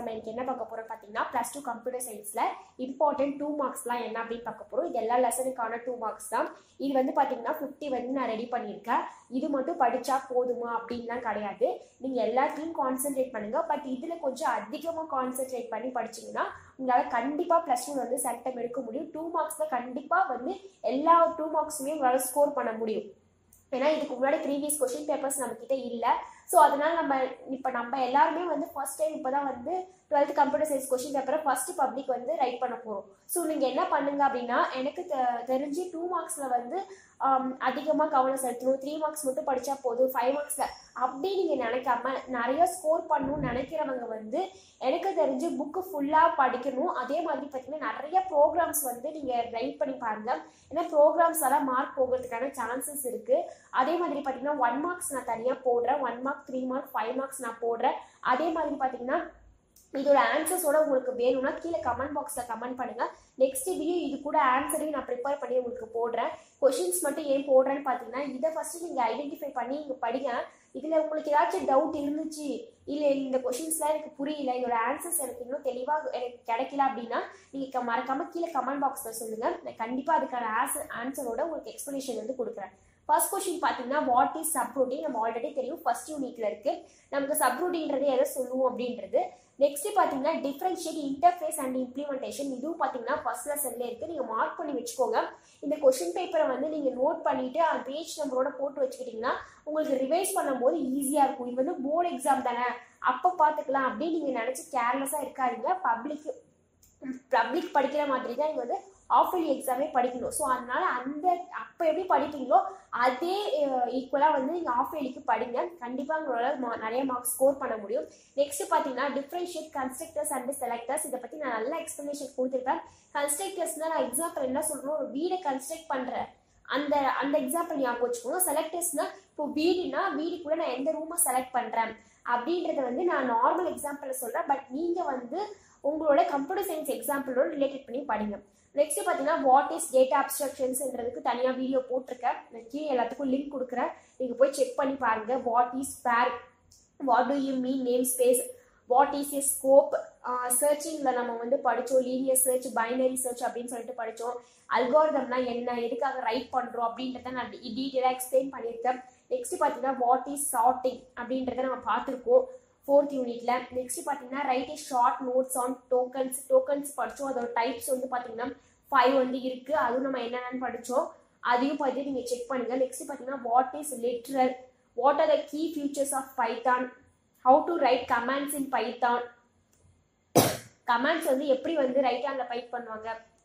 நம்ம எனக்கு என்ன பார்க்க போகிறோம் பார்த்தீங்கன்னா ப்ளஸ் டூ கம்ப்யூட்டர் சயின்ஸில் இம்பார்ட்டன்ட் டூ மார்க்ஸ்லாம் என்ன அப்படின்னு பார்க்க போகிறோம் இது எல்லா லெசனுக்கான டூ மார்க்ஸ் தான் இது வந்து பார்த்தீங்கன்னா ஃபிஃப்டி வந்து நான் ரெடி பண்ணியிருக்கேன் இது மட்டும் படித்தா போதுமா அப்படின்லாம் கிடையாது நீங்கள் எல்லாத்தையும் கான்சென்ட்ரேட் பண்ணுங்கள் பட் இதில் கொஞ்சம் அதிகமாக கான்சென்ட்ரேட் பண்ணி படிச்சிங்கன்னா உங்களால் கண்டிப்பாக ப்ளஸ் டூ வந்து சென்டம் எடுக்க முடியும் டூ மார்க்ஸில் கண்டிப்பாக வந்து எல்லா டூ மார்க்ஸுமே உங்களால் ஸ்கோர் பண்ண முடியும் ஏன்னா இதுக்கு முன்னாடி ப்ரீவியஸ் கொஷின் பேப்பர்ஸ் நம்மக்கிட்ட இல்லை ஸோ அதனால நம்ம இப்போ நம்ம எல்லாருமே வந்து ஃபர்ஸ்ட் டைம் இப்போ தான் வந்து டுவெல்த் கம்ப்யூட்டர் சயின்ஸ் கொஷின் பேப்பரை ஃபர்ஸ்ட் பப்ளிக் வந்து ரைட் பண்ண போகிறோம் ஸோ நீங்கள் என்ன பண்ணுங்க அப்படின்னா எனக்கு தெ- தெரிஞ்சு டூ மார்க்ஸில் வந்து அதிகமாக கவனம் செலுத்தணும் த்ரீ மார்க்ஸ் மட்டும் படித்தா போதும் ஃபைவ் மார்க்ஸில் அப்படி நீங்கள் நினைக்காம நிறைய ஸ்கோர் பண்ணணும்னு நினைக்கிறவங்க வந்து எனக்கு தெரிஞ்சு புக்கு ஃபுல்லாக படிக்கணும் அதே மாதிரி பார்த்தீங்கன்னா நிறைய ப்ரோக்ராம்ஸ் வந்து நீங்கள் ரைட் பண்ணி பாருங்க ஏன்னா ப்ரோக்ராம்ஸ் எல்லாம் மார்க் போகிறதுக்கான சான்சஸ் இருக்குது அதே மாதிரி பார்த்தீங்கன்னா ஒன் மார்க்ஸ் நான் தனியாக போடுறேன் one mark three mark five marks நான் போடுறேன் அதே மாதிரி பார்த்தீங்கன்னா இதோட ஆன்சர்ஸோட உங்களுக்கு வேணும்னா கீழே கமெண்ட் பாக்ஸில் கமெண்ட் பண்ணுங்க நெக்ஸ்ட் வீடியோ இது கூட ஆன்சரையும் நான் ப்ரிப்பேர் பண்ணி உங்களுக்கு போடுறேன் கொஷின்ஸ் மட்டும் ஏன் போடுறேன்னு பார்த்தீங்கன்னா இதை ஃபர்ஸ்ட் நீங்கள் ஐடென்டிஃபை பண்ணி இங்கே படிங்க இதில் உங்களுக்கு ஏதாச்சும் டவுட் இருந்துச்சு இல்லை இந்த கொஷின்ஸ்லாம் எனக்கு புரியல இதோட ஆன்சர்ஸ் எனக்கு இன்னும் தெளிவாக எனக்கு கிடைக்கல அப்படின்னா நீங்கள் மறக்காமல் கீழே கமெண்ட் பாக்ஸில் சொல்லுங்கள் நான் கண்டிப்பாக அதுக்கான ஆன்சர் ஆன்சரோட உங்களுக்கு எக்ஸ்ப்ளனேஷன் வந்து கொடுக்குறேன் ஃபர்ஸ்ட் கொஸ்டின் பார்த்தீங்கன்னா வாட் இஸ் சப்ரூட்டின் நம்ம ஆல்ரெடி தெரியும் ஃபர்ஸ்ட் யூனிட்ல இருக்கு நமக்கு சப்ரூட்டின்றது எதை சொல்லுவோம் அப்படின்றது நெக்ஸ்ட் பார்த்தீங்கன்னா டிஃபரன்ஷியேட் இன்டர்ஃபேஸ் அண்ட் இம்ப்ளிமெண்டேஷன் இதுவும் பார்த்தீங்கன்னா ஃபர்ஸ்ட் லெசன்ல இருக்கு நீங்க மார்க் பண்ணி வச்சுக்கோங்க இந்த கொஸ்டின் பேப்பரை வந்து நீங்க நோட் பண்ணிட்டு அந்த பேஜ் நம்பரோட போட்டு வச்சுக்கிட்டீங்கன்னா உங்களுக்கு ரிவைஸ் பண்ணும்போது ஈஸியா இருக்கும் இது வந்து போர்டு எக்ஸாம் தானே அப்போ பார்த்துக்கலாம் அப்படின்னு நீங்க நினைச்சு கேர்லெஸ்ஸா இருக்காதீங்க பப்ளிக் பப்ளிக் படிக்கிற மாதிரி தான் நீங்கள் வந்து ஆஃப் இயர்லி எக்ஸாமே படிக்கணும் ஸோ அதனால அந்த அப்போ எப்படி படிப்பீங்களோ அதே ஈக்குவலாக வந்து நீங்கள் ஆஃப் இயர்லிக்கு படிங்க கண்டிப்பாக உங்களால் மா நிறைய மார்க்ஸ் ஸ்கோர் பண்ண முடியும் நெக்ஸ்ட் பார்த்தீங்கன்னா டிஃப்ரென்ஷியேட் கன்ஸ்ட்ரக்டர்ஸ் அண்ட் செலக்டர்ஸ் இதை பற்றி நான் நல்ல எக்ஸ்ப்ளனேஷன் கொடுத்துருக்கேன் கன்ஸ்ட்ரக்டர்ஸ்னால் நான் எக்ஸாம்பிள் என்ன சொல்லணும் ஒரு வீடை கன்ஸ்ட்ரக்ட் பண்ணுறேன் அந்த அந்த எக்ஸாம்பிள் ஞாபகம் வச்சுக்கோங்க செலக்டர்ஸ்னா இப்போ வீடுனா வீடுக்குள்ள நான் எந்த ரூமை செலக்ட் பண்ணுறேன் அப்படின்றத வந்து நான் நார்மல் எக்ஸாம்பிளில் சொல்கிறேன் பட் நீங்கள் வந்து உங்களோட கம்ப்யூட்டர் சயின்ஸ் எக்ஸாம்பிளோட ரிலேட்டட் பண்ணி படிங்க நெக்ஸ்ட் பார்த்தீங்கன்னா வாட் இஸ் டேட்டா அப்ஸ்ட்ரக்ஷன்ஸ்ன்றதுக்கு தனியாக வீடியோ போட்டிருக்கேன் நான் கீழே எல்லாத்துக்கும் லிங்க் கொடுக்குறேன் நீங்கள் போய் செக் பண்ணி பாருங்க what is pair what do you mean name space what is a scope சர்ச்சிங்கில் நம்ம வந்து படித்தோம் லீனியர் சர்ச் பைனரி சர்ச் அப்படின்னு சொல்லிட்டு படித்தோம் அல்காரிதம்னா என்ன எதுக்காக ரைட் பண்ணுறோம் அப்படின்றத நான் டீட்டெயிலாக எக்ஸ்பிளைன் பண்ணியிருக்கேன் நெக்ஸ்ட் பார்த்தீங்கன்னா வாட் இஸ் சார்ட்டிங் அப்படின்றத நம்ம பார்த்துருக்கோம் ஃபோர்த் யூனிட்ல நெக்ஸ்ட் பார்த்தீங்கன்னா write is short notes on tokens tokens படித்தோம் அதோட டைப்ஸ் வந்து பார்த்தீங்கன்னா ஃபைவ் வந்து இருக்கு அதுவும் நம்ம என்னென்னு படித்தோம் அதையும் பார்த்து நீங்கள் செக் பண்ணுங்க நெக்ஸ்ட் பார்த்தீங்கன்னா what is literal what are the key features of Python how to write commands in Python commands வந்து எப்படி வந்து ரைட் ஹேண்டில் பைப் பண்ணுவாங்க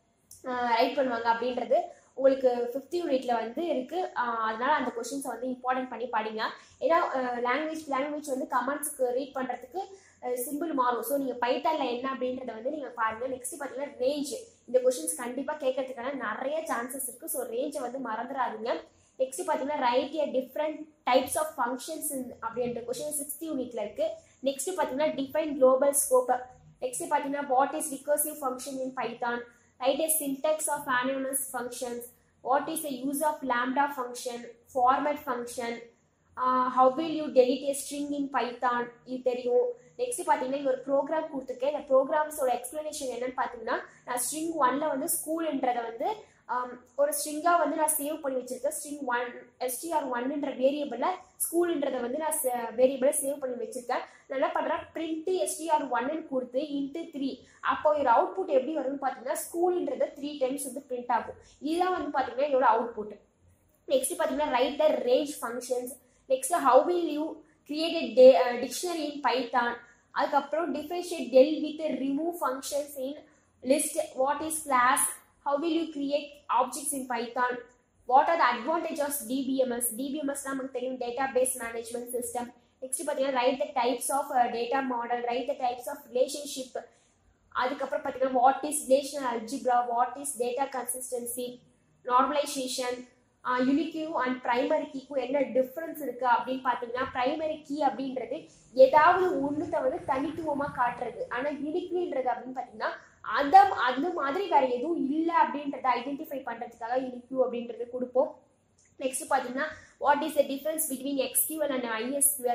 ரைட் பண்ணுவாங்க அப்படின்றது உங்களுக்கு ஃபிஃப்த் யூனிட்ல வந்து இருக்கு ஆஹ் அதனால அந்த கொஷின்ஸை வந்து இம்பார்ட்டன்ட் பண்ணி படிங்க ஏன்னா லாங்குவேஜ் லாங்குவேஜ் வந்து கமெண்ட்ஸ்க்கு ரீட் பண்ணுறதுக்கு சிம்பிள் மாறும் ஸோ நீங்கள் பைத்தானில் என்ன அப்படின்றத வந்து நீங்கள் பாருங்கள் நெக்ஸ்ட் பார்த்தீங்கன்னா ரேஞ்ச் இந்த கொஷின்ஸ் கண்டிப்பாக கேட்கறதுக்கான நிறைய சான்சஸ் இருக்குது ஸோ ரேஞ்சை வந்து மறந்துடாதீங்க நெக்ஸ்ட் பார்த்தீங்கன்னா write a different types of functions அப்படின்ற கொஷின் சிக்ஸ்த் யூனிட்ல இருக்கு நெக்ஸ்ட் பார்த்தீங்கன்னா டிஃபைன் குளோபல் ஸ்கோப் நெக்ஸ்ட் பார்த்தீங்கன்னா what is recursive function in Python write a syntax of anonymous functions what is the use of lambda function format function uh, how will you delete a string in python இது தெரியும் next பார்த்தீங்கன்னா இங்க ஒரு program கொடுத்துருக்கேன் இந்த ப்ரோக்ராம்ஸோட explanation என்னன்னு பார்த்தீங்கன்னா நான் ஸ்ட்ரிங் ஒன்ல வந்து ஸ்கூல்ன்றதை வந்து um, ஒரு ஸ்ட்ரிங்காக வந்து நான் சேவ் பண்ணி வச்சிருக்கேன் ஸ்ட்ரிங் ஒன் எஸ்டிஆர் ஒன்னுன்ற வேரியபிளில் ஸ்கூல்ன்றதை வந்து நான் வேரியபிளை சேவ் பண்ணி வச்சிருக்கேன் நான் என்ன பண்ணுறேன் பிரிண்ட் எஸ்டிஆர் ஒன்னு கொடுத்து இன்ட்டு த்ரீ அப்போ ஒரு அவுட்புட் எப்படி வரும்னு பார்த்தீங்கன்னா ஸ்கூல்ன்றது த்ரீ டைம்ஸ் வந்து பிரிண்ட் ஆகும் இதுதான் வந்து பார்த்தீங்கன்னா இதோட அவுட்புட் நெக்ஸ்ட் பார்த்தீங்கன்னா write the range functions next how will you create dictionary in Python அதுக்கப்புறம் differentiate del with remove functions in list what is class how will you create objects in Python what are the advantage DBMS DBMS நமக்கு தெரியும் data base management system next பார்த்தீங்கன்னா write the types of data model write the types of relationship அதுக்கப்புறம் பார்த்தீங்கன்னா what is relational algebra what is data consistency normalisation unique and primary கீக்கும் என்ன difference இருக்கு அப்படின்னு பார்த்தீங்கன்னா பிரைமரி கீ அப்படின்றது ஏதாவது ஒன்றுத்த வந்து தனித்துவமாக காட்டுறது ஆனால் யூனிக்யூன்றது அப்படின்னு பார்த்தீங்கன்னா அந்த அந்த மாதிரி வேற எதுவும் இல்லை அப்படின்றத ஐடென்டிஃபை பண்ணுறதுக்காக யூனிக்யூ அப்படின்றது கொடுப்போம் நெக்ஸ்ட் பார்த்தீங்கன்னா what is the difference between SQL and ISQL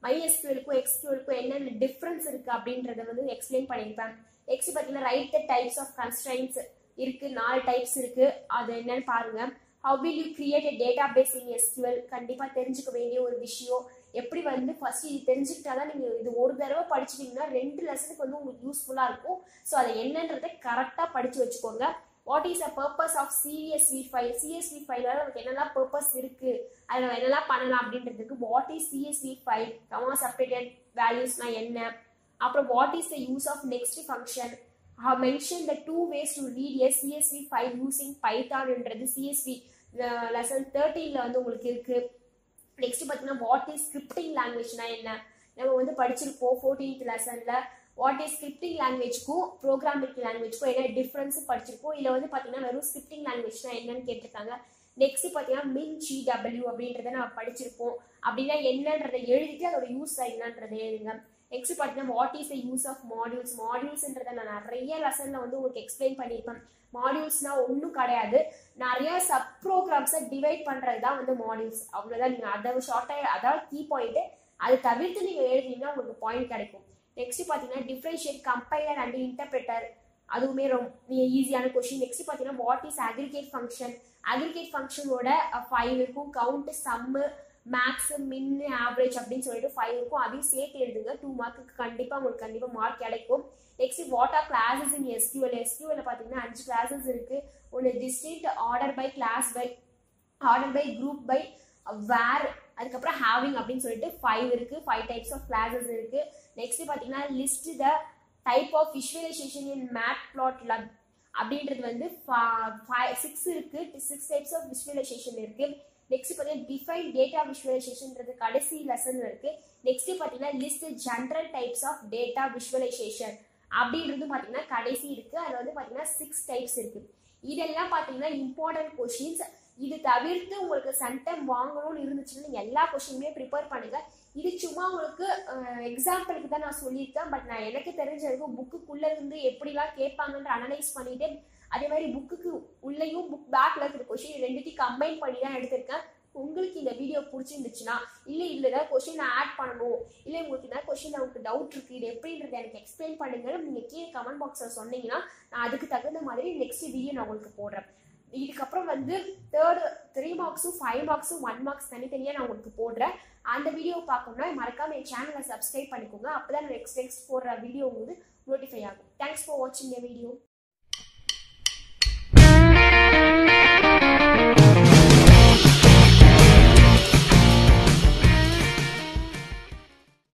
MySQLக்கும் எக்ஸ்கியூஎலுக்கும் என்னென்ன டிஃப்ரென்ஸ் இருக்கு அப்படின்றத வந்து எக்ஸ்பிளைன் பண்ணியிருப்பேன் நெக்ஸ்ட் பார்த்தீங்கன்னா write the types of constraints இருக்கு நாலு டைப்ஸ் இருக்கு அது என்னன்னு பாருங்க how will you create a data base in SQL கண்டிப்பாக தெரிஞ்சுக்க வேண்டிய ஒரு விஷயம் எப்படி வந்து ஃபர்ஸ்ட் இது தெரிஞ்சுக்கிட்டா தான் நீங்கள் இது ஒரு தடவை படிச்சிட்டிங்கன்னா ரெண்டு லெசனுக்கு வந்து உங்களுக்கு யூஸ்ஃபுல்லாக இருக்கும் ஸோ அதை என்னன்றதை கரெக்டாக படித்து வச்சுக்கோங்க what is a purpose of CSV file CSV ஃபைலால் நமக்கு என்னெல்லாம் பர்பஸ் இருக்குது அதில் நம்ம என்னெல்லாம் பண்ணலாம் அப்படின்றதுக்கு what is CSV file comma separated வேல்யூஸ்னால் என்ன அப்புறம் what is the use of next function mention the two ways to read a CSV file using பைத்தான்ன்றது சிஎஸ்வி லெசன் தேர்ட்டீனில் வந்து உங்களுக்கு இருக்குது நெக்ஸ்ட் பார்த்தீங்கன்னா வாட் இஸ் ஸ்கிரிப்டிங் லாங்குவேஜ்னா என்ன நம்ம வந்து படிச்சிருப்போம் ஃபோர்டீன்த் லெசனில் வாட் இஸ் ஸ்கிரிப்டிங் லாங்குவேஜ்க்கும் ப்ரோக்ராமிங் லாங்குவேஜ்க்கும் என்ன டிஃப்ரென்ஸ் படிச்சிருப்போம் இதில் வந்து பார்த்தீங்கன்னா வெறும் ஸ்கிரிப்டிங் லாங்குவேஜ்னா என்னன்னு கேட்டிருக்காங்க நெக்ஸ்ட் பார்த்தீங்கன்னா மின் ஜி டபிள்யூ அப்படின்றத நம்ம படிச்சிருப்போம் அப்படின்னா என்னன்றதை எழுதிட்டு அதோட யூஸ் என்னன்றதை எழுதுங்க நெக்ஸ்ட் பார்த்தீங்கன்னா what is the use of modules மாடியூல்ஸ்ன்றதை நான் நிறைய லெசனில் வந்து உங்களுக்கு எக்ஸ்பிளைன் பண்ணியிருப்பேன் மாடியூல்ஸ்னால் ஒன்றும் கிடையாது நிறைய சப் ப்ரோக்ராம்ஸை டிவைட் பண்ணுறது தான் வந்து மாடியூல்ஸ் அவ்வளோதான் நீங்கள் அதை ஷார்ட்டாக அதாவது கீ பாயிண்ட்டு அதை தவிர்த்து நீங்கள் எழுதிங்கன்னா உங்களுக்கு பாயிண்ட் கிடைக்கும் நெக்ஸ்ட் பார்த்தீங்கன்னா டிஃப்ரென்ஷியேட் கம்பைலர் அண்ட் இன்டர்பிரட்டர் அதுவுமே ரொம்ப ஈஸியான கொஷின் நெக்ஸ்ட் பார்த்தீங்கன்னா what is aggregate function aggregate ஃபங்க்ஷனோட ஃபைவ் இருக்கும் count sum max min average அப்படின்னு சொல்லிட்டு ஃபைவ் இருக்கும் அதையும் சேர்த்து எழுதுங்க டூ மார்க்குக்கு கண்டிப்பாக உங்களுக்கு கண்டிப்பாக மார்க் கிடைக்கும் next what are clauses in SQL SQL பார்த்தீங்கன்னா அஞ்சு கிளாஸஸ் இருக்கு ஒன்று distinct order by clause by order by group by where அதுக்கப்புறம் ஹேவிங் அப்படின்னு சொல்லிட்டு ஃபைவ் இருக்கு ஃபைவ் டைப்ஸ் ஆஃப் கிளாஸஸ் இருக்கு நெக்ஸ்ட் பார்த்தீங்கன்னா list the type of visualisation in matplotlib அப்படின்றது வந்து ஃபைவ் சிக்ஸ் இருக்கு சிக்ஸ் டைப்ஸ் ஆஃப் விஷுவலைசேஷன் இருக்கு நெக்ஸ்ட் பார்த்தீங்கன்னா டிஃபைன் டேட்டா விஷுவலைசேஷன்ன்றது கடைசி லெசன்ல இருக்கு நெக்ஸ்ட் பார்த்தீங்கன்னா list general types of data visualisation அப்படின்றது பார்த்தீங்கன்னா கடைசி இருக்கு அதில் வந்து பார்த்தீங்கன்னா சிக்ஸ் டைப்ஸ் இருக்கு இதெல்லாம் பார்த்தீங்கன்னா இம்பார்ட்டன்ட் கொஷின்ஸ் இது தவிர்த்து உங்களுக்கு சென்டம் வாங்கணும்னு இருந்துச்சுன்னா நீங்கள் எல்லா கொஷினுமே ப்ரிப்பேர் பண்ணுங்க இது சும்மா உங்களுக்கு எக்ஸாம்பிளுக்கு தான் நான் சொல்லியிருக்கேன் பட் நான் எனக்கு தெரிஞ்ச வரைக்கும் புக்குக்குள்ளே இருந்து எப்படிலாம் கேட்பாங்கன்ற அனலைஸ் பண்ணிட்டு அதே மாதிரி புக்குக்கு உள்ளேயும் புக் பேக்ல இருக்கிற கொஷின் ரெண்டுத்தையும் கம்பைன் பண்ணி தான் எடுத்திருக்கேன் உங்களுக்கு இந்த வீடியோ பிடிச்சிருந்துச்சுன்னா இல்லை இதில் ஏதாவது கொஷின் ஆட் பண்ணணும் இல்லை உங்களுக்கு ஏதாவது கொஷின் உங்களுக்கு டவுட் இருக்குது இது எப்படின்றது எனக்கு எக்ஸ்பிளைன் பண்ணுங்கன்னு நீங்கள் கீழே கமெண்ட் பாக்ஸில் சொன்னீங்கன்னா நான் அதுக்கு தகுந்த மாதிரி நெக்ஸ்ட் வீடியோ நான் உங்களுக்கு போடுறேன் இதுக்கப்புறம் வந்து தேர்டு த்ரீ மார்க்ஸும் ஃபைவ் மார்க்ஸும் ஒன் மார்க்ஸ் தனித்தனியாக நான் உங்களுக்கு போடுறேன் அந்த வீடியோ பார்க்கணும்னா மறக்காம என் சேனலை சப்ஸ்கிரைப் பண்ணிக்கோங்க அப்போ தான் நெக்ஸ்ட் நெக்ஸ்ட் போடுற வீடியோ உங்களுக்கு நோட்டிஃபை ஆகும் தேங்க்ஸ் ஃபார் வாட்சிங் த வீடியோ